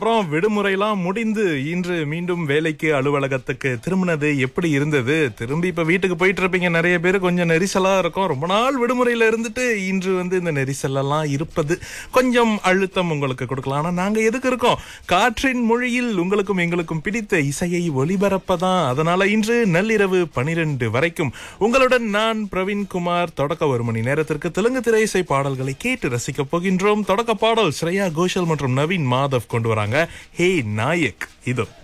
அப்புறம் விடுமுறைலாம் முடிந்து இன்று மீண்டும் வேலைக்கு அலுவலகத்துக்கு திரும்பினது எப்படி இருந்தது திரும்பி இப்ப வீட்டுக்கு போயிட்டு இருப்பீங்க நிறைய பேர் கொஞ்சம் நெரிசலா இருக்கும் ரொம்ப நாள் விடுமுறையில இருந்துட்டு இன்று வந்து இந்த நெரிசல் எல்லாம் இருப்பது கொஞ்சம் அழுத்தம் உங்களுக்கு கொடுக்கலாம் ஆனா நாங்க எதுக்கு இருக்கோம் காற்றின் மொழியில் உங்களுக்கும் எங்களுக்கும் பிடித்த இசையை ஒளிபரப்பதான் அதனால இன்று நள்ளிரவு பனிரெண்டு வரைக்கும் உங்களுடன் நான் பிரவீன்குமார் தொடக்க ஒரு மணி நேரத்திற்கு தெலுங்கு திரை இசை பாடல்களை கேட்டு ரசிக்க போகின்றோம் தொடக்க பாடல் ஸ்ரேயா கோஷல் மற்றும் நவீன் மாதவ் கொண்டு வராங்க ஹே நாயக் இது